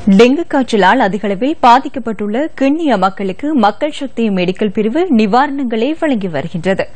dengue காய்ச்சலால் அதிகளவில் பாதிக்கப்பட்டுள்ள கிண்ணிய மக்களுக்கு மக்கள் சக்தி மெடிக்கல் பிரிவு நிவாரணங்களை வழங்கி வருகின்றது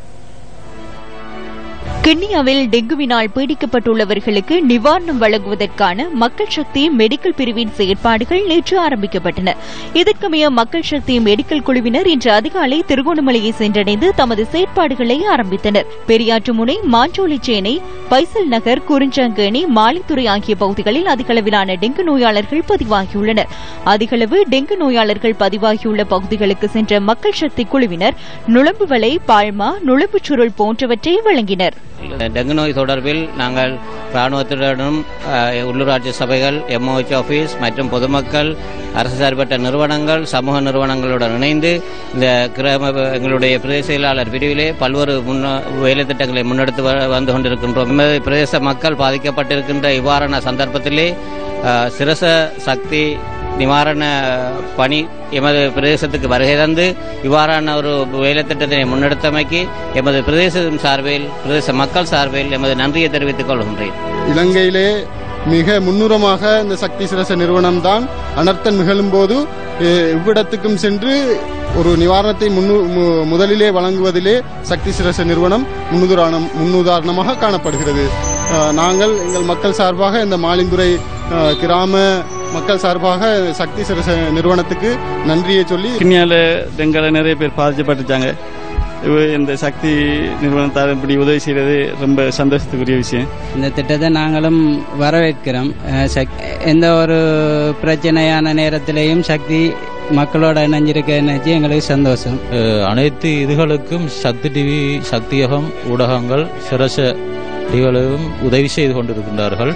கிண்ணியாவில் டெங்குவினால் பீடிக்கப்பட்டுள்ளவர்களுக்கு நிவாரணம் வழங்குவதற்கான மக்கள் சக்தி மெடிக்கல் பிரிவின் செயற்பாடுகள் நேற்று ஆரம்பிக்கப்பட்டன இதற்கமைய மக்கள் சக்தி மெடிக்கல் குழுவினர் இன்று அதிகாலை திருகோணமலையை சென்றடைந்து தமது செயற்பாடுகளை ஆரம்பித்தனர் பெரியாற்றுமுனை மாஞ்சோலிச்சேனை பைசல் நகர் குறிஞ்சாங்கேணி மாலித்துறை ஆகிய பகுதிகளில் அதிகளவிலான டெங்கு நோயாளர்கள் பதிவாகியுள்ளனர் அதிகளவு டெங்கு நோயாளர்கள் பதிவாகியுள்ள பகுதிகளுக்கு சென்ற மக்கள் சக்தி குழுவினர் நுழம்புவலை பால்மா நுழம்புச் சுருள் போன்றவற்றை வழங்கினர் டெங்கு நோய் தொடர்பில் நாங்கள் இராணுவத்துடனும் அஹ், உள்ளூராட்சி சபைகள் எம்ஓஹெச் ஆபீஸ் மற்றும் பொதுமக்கள் அரசு சார்பற்ற நிறுவனங்கள் சமூக நிறுவனங்களுடன் இணைந்து இந்த கிராம எங்களுடைய பிரதேச செயலாளர் பிரிவிலே பல்வேறு முன்ன வேலை திட்டங்களை முன்னெடுத்து வ- வந்து கொண்டிருக்கின்றோம் எமது பிரதேச மக்கள் பாதிக்கப்பட்டிருக்கின்ற இவ்வாறான சந்தர்ப்பத்திலே அஹ், சிரச சக்தி நிவாரண பணி எமது பிரதேசத்துக்கு வருகை தந்து இவ்வாறான ஒரு வேலை திட்டத்தினை முன்னெடுத்தமைக்கு எமது பிரதேசம் சார்பில் பிரதேச மக்கள் சார்பில் எமது நன்றியை தெரிவித்துக் கொள்கின்றேன் இலங்கையிலே மிக முன்னுரமாக இந்த சக்தி சிரச நிறுவனம் தான் அனர்த்தம் நிகழும்போது அஹ், இவ்விடத்துக்கும் சென்று ஒரு நிவாரணத்தை முன்னு- மு- முதலிலே வழங்குவதிலே சக்தி சிரச நிறுவனம் முன்னுதாரணம் முன்னுதாரணமாக காணப்படுகிறது அஹ், நாங்கள் எங்கள் மக்கள் சார்பாக இந்த மாலிந்துறை அஹ், கிராம மக்கள் சார்பாக சக்தி சிரச நிறுவனத்துக்கு நன்றியை சொல்லி கிண்ணியால டெங்கால நிறைய பேர் பாதிக்கப்பட்டுட்டாங்க இவ இந்த சக்தி நிறுவனத்தார் இப்படி உதவி செய்யறது ரொம்ப சந்தோஷத்துக்குரிய விஷயம் இந்த திட்டத்தை நாங்களும் வரவேற்கிறோம் அஹ் சக்- எந்த ஒரு பிரச்சனையான நேரத்திலையும் சக்தி மக்களோட இணைஞ்சிருக்க நினைச்சு எங்களுக்கு சந்தோஷம் அஹ் அனைத்து இதுகளுக்கும் சக்தி டிவி சக்தியகம் ஊடகங்கள் சிரச டிவிகளும் உதவி செய்து கொண்டிருக்கின்றார்கள்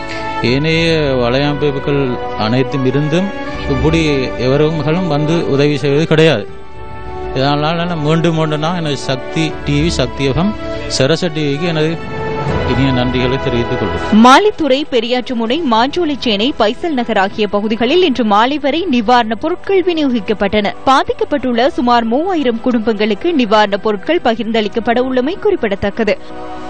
ஏனைய வலையமைப்புகள் அனைத்தும் இருந்தும் இப்படி எவர்களும் வந்து உதவி செய்வது கிடையாது இதனால் நான் மீண்டும் மீண்டும் நான் எனது சக்தி டிவி சக்தியகம் சிரச டிவிக்கு எனது இனிய நன்றிகளை தெரிவித்துக் கொள்கிறேன் மாலித்துறை பெரியாற்றுமுனை மாஞ்சோலிச்சேனை பைசல் நகர் ஆகிய பகுதிகளில் இன்று மாலை வரை நிவாரணப் பொருட்கள் விநியோகிக்கப்பட்டன பாதிக்கப்பட்டுள்ள சுமார் மூவாயிரம் குடும்பங்களுக்கு நிவாரணப் பொருட்கள் பகிர்ந்தளிக்கப்பட உள்ளமை குறிப்பிடத்தக்கது